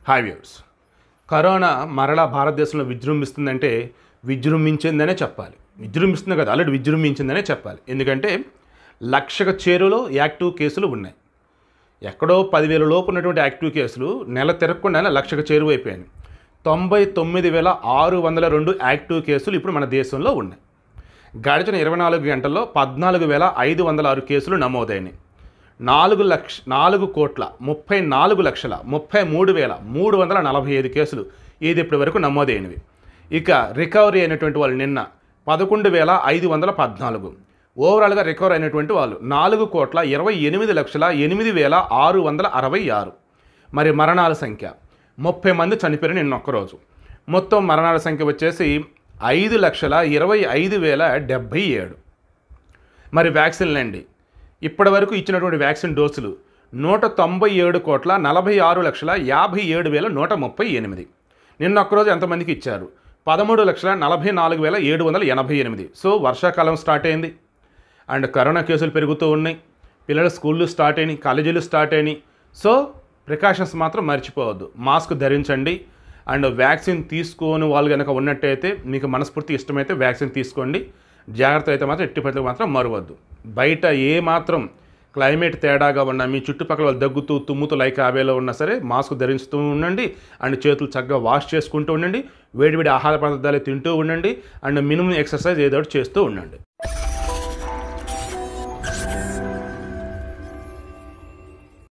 hi viewers corona మరలా భారతదేశంలో విజృంభిస్తుందంటే విజృంభించిందనే చెప్పాలి విజృంభిస్తుంది కదా ఆల్రెడీ విజృంభించిందనే చెప్పాలి ఎందుకంటే లక్షకు చేరులో యాక్టివ్ కేసులు ఉన్నాయి ఎక్కడో పదివేల లోపు ఉన్నటువంటి యాక్టివ్ కేసులు నెల తిరగకుండానే లక్షకు చేరువైపోయాయి తొంభై తొమ్మిది వేల ఆరు వందల రెండు యాక్టివ్ కేసులు ఇప్పుడు మన దేశంలో ఉన్నాయి గడిచిన ఇరవై నాలుగు గంటల్లో పద్నాలుగు వేల ఐదు వందల ఆరు కేసులు నమోదైనాయి నాలుగు లక్ష నాలుగు కోట్ల ముప్పై నాలుగు లక్షల ముప్పై మూడు వేల మూడు వందల నలభై ఐదు కేసులు ఇది ఇప్పటి వరకు నమోదైనవి ఇక రికవరీ అయినటువంటి వాళ్ళు నిన్న పదకొండు వేల ఐదు వందల పద్నాలుగు ఓవరాల్గా రికవర్ అయినటువంటి వాళ్ళు నాలుగు కోట్ల ఇరవై ఎనిమిది లక్షల ఎనిమిది వేల ఆరు వందల అరవై ఆరు మరి మరణాల సంఖ్య ముప్పై మంది చనిపోయారు నిన్న ఒక్కరోజు మొత్తం మరణాల సంఖ్య వచ్చేసి ఐదు లక్షల ఇరవై ఐదు వేల డెబ్భై ఏడు మరి వ్యాక్సిన్లు అండి ఇప్పటి వరకు ఇచ్చినటువంటి వ్యాక్సిన్ డోసులు నూట తొంభై ఏడు కోట్ల నలభై ఆరు లక్షల యాభై ఏడు వేల నూట ముప్పై ఎనిమిది నిన్న ఒక్కరోజు ఎంతమందికి ఇచ్చారు పదమూడు లక్షల నలభై నాలుగు వేల ఏడు వందల ఎనభై ఎనిమిది సో వర్షాకాలం స్టార్ట్ అయింది అండ్ కరోనా కేసులు పెరుగుతూ ఉన్నాయి పిల్లల స్కూళ్ళు స్టార్ట్ అయినాయి కాలేజీలు స్టార్ట్ అయినాయి సో ప్రికాషన్స్ మాత్రం మర్చిపోవద్దు మాస్క్ ధరించండి అండ్ వ్యాక్సిన్ తీసుకోని వాళ్ళు కనుక ఉన్నట్టయితే మీకు మనస్ఫూర్తి ఇష్టమైతే వ్యాక్సిన్ తీసుకోండి జాగ్రత్త అయితే మాత్రం ఎట్టి పరిస్థితుల్లో మాత్రం మరవద్దు బయట ఏ మాత్రం క్లైమేట్ తేడాగా ఉన్నా మీ చుట్టుపక్కల వాళ్ళు దగ్గుతూ తుమ్ముతూ లైక్ ఆవేలో ఉన్నా సరే మాస్క్ ధరిస్తూ ఉండండి అండ్ చేతులు చక్కగా వాష్ చేసుకుంటూ ఉండండి వేడివేడి ఆహార పదార్థాలు తింటూ ఉండండి అండ్ మినిమం ఎక్సర్సైజ్ ఏదో ఒకటి చేస్తూ ఉండండి